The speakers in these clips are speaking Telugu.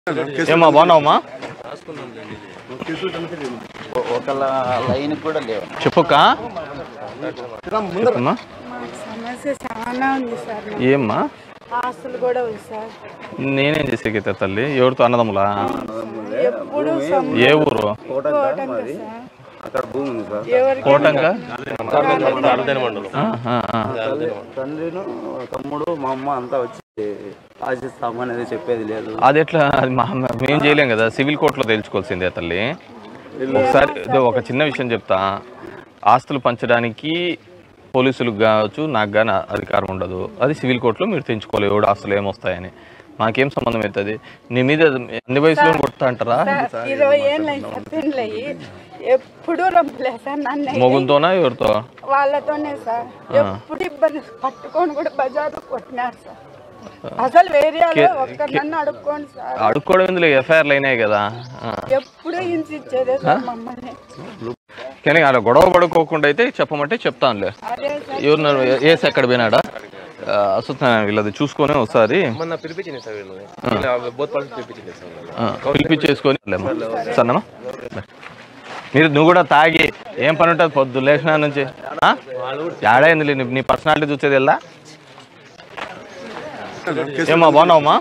ఏమా బాగున్నావమ్మా ఒక లైన్ కూడా లేవు చెప్పుక్క చెప్పమ్మా మాకు సమస్య చాలా ఉంది సార్ మాకు. ఏమ్మా ఆస్తులు కూడా ఉంది సార్ నేనేం చేసేకైతే తల్లి ఎవరితో అన్నదమ్ములా ఎప్పుడు సమ- ఏ ఊరు కోటంగా సార్ అక్కడ భూమి ఉంది సార్ ఎవరికి కోటంగా ఆ, ఆ, ఆ. తండ్రిను తమ్ముడు మా అమ్మ అంతా వచ్చి ఆశిస్తామనేది చెప్పేది లేదు అది ఎట్లా అది మా మేము చేయలేం కదా సివిల్ కోర్టులో తేల్చుకోవాల్సిందే తల్లి ఒకసారి ఇదో ఒక చిన్న విషయం చెప్తా ఆస్తులు పంచడానికి పోలీసులకు కావచ్చు నాకు కానీ అధికారం ఉండదు అది సివిల్ కోర్టులో మీరు తెంచుకోవాలి ఎవడు ఆస్తులు ఏమొస్తాయని మాకేం సంబంధం అవుతుంది నీ మీద అన్ని వయసులో కొడతా అంటారా సార్, ఇరవై ఏళ్ళు అయింది సార్ పెళ్ళి అయ్యి ఎప్పుడు రంపులే సార్ నన్ను అయితే మొగుంతోనా ఎవరితో వాళ్ళతోనే సార్ ఎప్పుడు ఇబ్బంది పట్టుకొని కూడా బజారు కొట్టినారు సార్ అసలు వేరే వాళ్ళు ఒక్క నన్ను అడుక్కోండి సార్ అడుక్కోవడం ఎందుకు ఎఫ్ఐఆర్లు అయినాయి కదా ఆ. ఎప్పుడు హింస ఇచ్చేదే సార్ మమ్మల్ని కానీ అలా గొడవ పడుకోకుండా అయితే చెప్పమంటే చెప్తానులే అదే సార్ ఎవరు ఏసి ఎక్కడ పోయినాడా ఆ, అసలు వీళ్ళది చూసుకొని ఒకసారి మొన్న పిలిపించింది సార్ వీళ్ళు బోత్ పార్టీ పిలిపించింది సార్ వాళ్ళు. ఆ, పిలిపించేసుకొని వెళ్ళమ్మా. సరేనమ్మా మీరు నువ్వు కూడా తాగి ఏం పని ఉంటుంది పొద్దు లేచిన నుంచి ఆ? ఏడైంది నీ- నీ పర్సనాలిటీ చూసేది వెళ్ళా ఏమా బాగున్నావమ్మా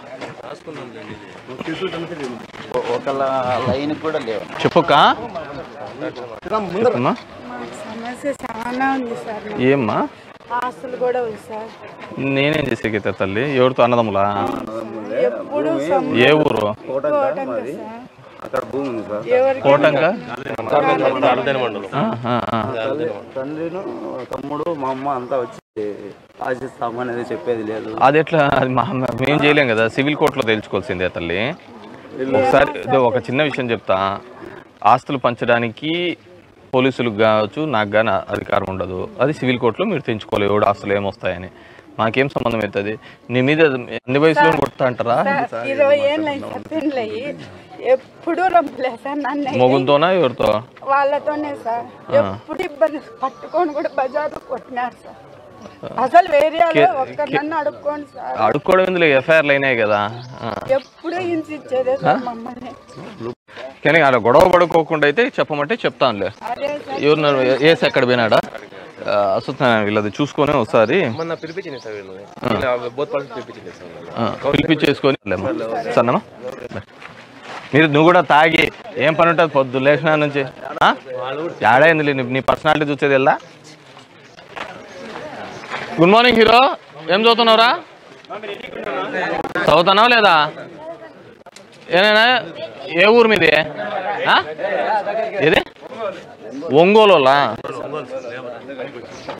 ఒక లైన్ కూడా లేవు చెప్పుక్క చెప్పమ్మా మాకు సమస్య చాలా ఉంది సార్ మాకు. ఏమ్మా ఆస్తులు కూడా ఉంది సార్ నేనేం చేసేకైతే తల్లి ఎవరితో అన్నదమ్ములా ఎప్పుడు సమ- ఏ ఊరు కోటంగా సార్ అక్కడ భూమి ఉంది సార్ ఎవరికి కోటంగా ఆ, ఆ, ఆ. తండ్రిను తమ్ముడు మా అమ్మ అంతా వచ్చి ఆశిస్తామనేది చెప్పేది లేదు అది ఎట్లా అది మా మేము చేయలేం కదా సివిల్ కోర్టులో తేల్చుకోవాల్సిందే తల్లి ఒకసారి ఇదో ఒక చిన్న విషయం చెప్తా ఆస్తులు పంచడానికి పోలీసులకు కావచ్చు నాకు కానీ అధికారం ఉండదు అది సివిల్ కోర్టులో మీరు తెంచుకోవాలి ఎవడు ఆస్తులు ఏమొస్తాయని మాకేం సంబంధం అవుతుంది నీ మీద అన్ని వయసులో కొడతా అంటారా సార్, ఇరవై ఏళ్ళు అయింది సార్ పెళ్ళి అయ్యి ఎప్పుడు రంపులే సార్ నన్ను అయితే మొగుంతోనా ఎవరితో వాళ్ళతోనే సార్ ఎప్పుడు ఇబ్బంది పట్టుకొని కూడా బజారు కొట్టినారు సార్ అసలు వేరే వాళ్ళు ఒక్క నన్ను అడుక్కోండి సార్ అడుక్కోవడం ఎందుకు ఎఫ్ఐఆర్లు అయినాయి కదా ఆ. ఎప్పుడు హింస ఇచ్చేదే సార్ మమ్మల్ని కానీ అలా గొడవ పడుకోకుండా అయితే చెప్పమంటే చెప్తానులే అదే సార్ ఎవరు ఏసి ఎక్కడ పోయినాడా ఆ, అసలు వీళ్ళది చూసుకొని ఒకసారి మొన్న పిలిపించింది సార్ వీళ్ళు వీళ్ళు బోత్ పార్టీ పిలిపించింది సార్ వాళ్ళు. ఆ, పిలిపించేసుకొని వెళ్ళమ్మా. సరేనమ్మా మీరు నువ్వు కూడా తాగి ఏం పని ఉంటుంది పొద్దు లేచిన నుంచి ఆ? ఏడైంది నీ- నీ పర్సనాలిటీ చూసేది వెళ్ళా గుడ్ మార్నింగ్ హీరో ఏం చదువుతున్నావురా చదువుతున్నావా లేదా ఏనైనా ఏ ఊరు మీది ఆ? ఏది ఒంగోలు